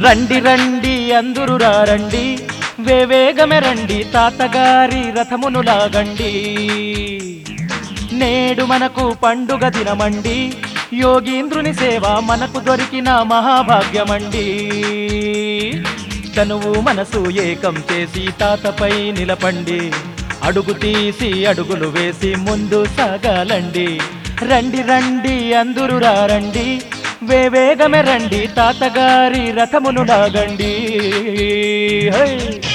రండి రండి అందురు రండి వేవేగమే రండి తాతగారి రథమును లాగండి నేడు మనకు పండుగ దినమండి యోగీంద్రుని సేవ మనకు దొరికిన మహాభాగ్యమండి తనువు మనసు ఏకం చేసి తాతపై నిలపండి అడుగు తీసి అడుగులు వేసి ముందు సాగాలండి రండి రండి అందురు రండి వేవేగమే రండి తాతగారి రథమును లాగండి హై!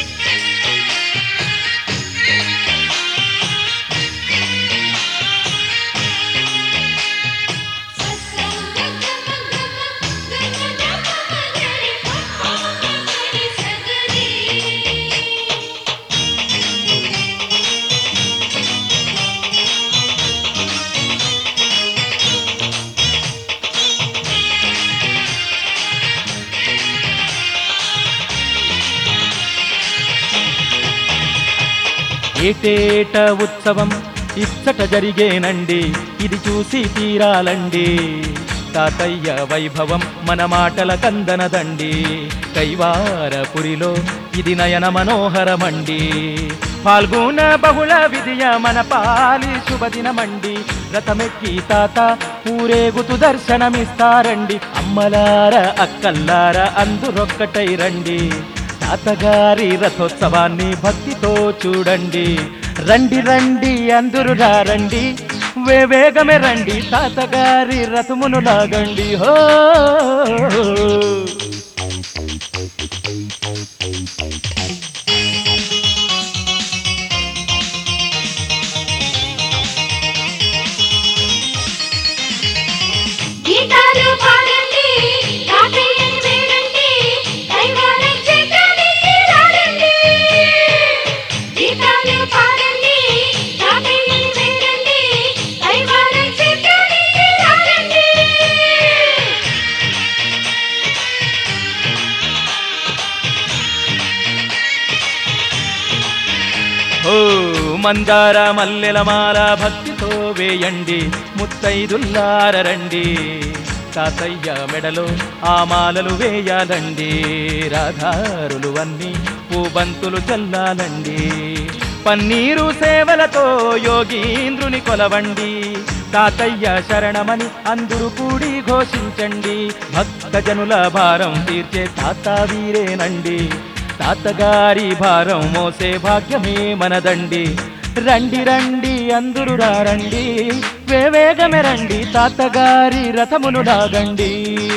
ఏటేట ఉత్సవం ఇచ్చట జరిగేనండి ఇది చూసి తీరాలండి తాతయ్య వైభవం మన మాటల కందనదండి కైవారపురిలో ఇది నయన మనోహరమండి పాల్గొన బహుళ విజయ మన పాలి శుభదినమండి రథమెక్కి తాత ఊరేగుతూ దర్శనమిస్తారండి అమ్మలార అక్కల్లార అందరొక్కటై రండి తాతగారి రథోత్సవాన్ని భక్తితో చూడండి రండి రండి అందరు రండి వేవేగమే రండి తాతగారి రథమును లాగండి హో గీతాలు పాడండి తాతయ్యని వేడండి దైవాలయం చేద్దానికి రాడండి గీతాలు పాడండి తాతయ్యని వేడండి దైవాలయం చేద్దానికి రాడండి ఓ మందార మల్లెల మాల భక్తితో వేయండి ముత్తైదుల్లార రండి తాతయ్య మెడలో ఆ మాలలు వేయాలండి రాధారులు అన్ని పూబంతులు చల్లాలండి పన్నీరు సేవలతో యోగీంద్రుని కొలవండి తాతయ్య శరణమని అందరూ కూడి ఘోషించండి భక్తజనుల భారం తీర్చే తాత వీరేనండి తాతగారి భారం మోసే భాగ్యమే మనదండి రండి రండి అందురు రండి వేవేగమే రండి తాతగారి రథమును లాగండి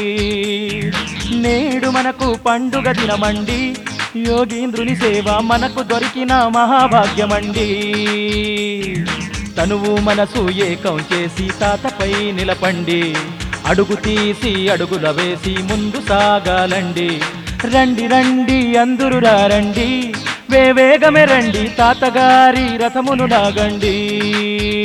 నేడు మనకు పండుగ దినమండి యోగీంద్రుని సేవ మనకు దొరికిన మహాభాగ్యమండి తనువు మనసు ఏకం చేసి తాతపై నిలపండి అడుగు తీసి అడుగుల వేసి ముందు సాగాలండి రండి రండి అందురు రండి వేవేగమే రండి తాతగారి రథమును లాగండి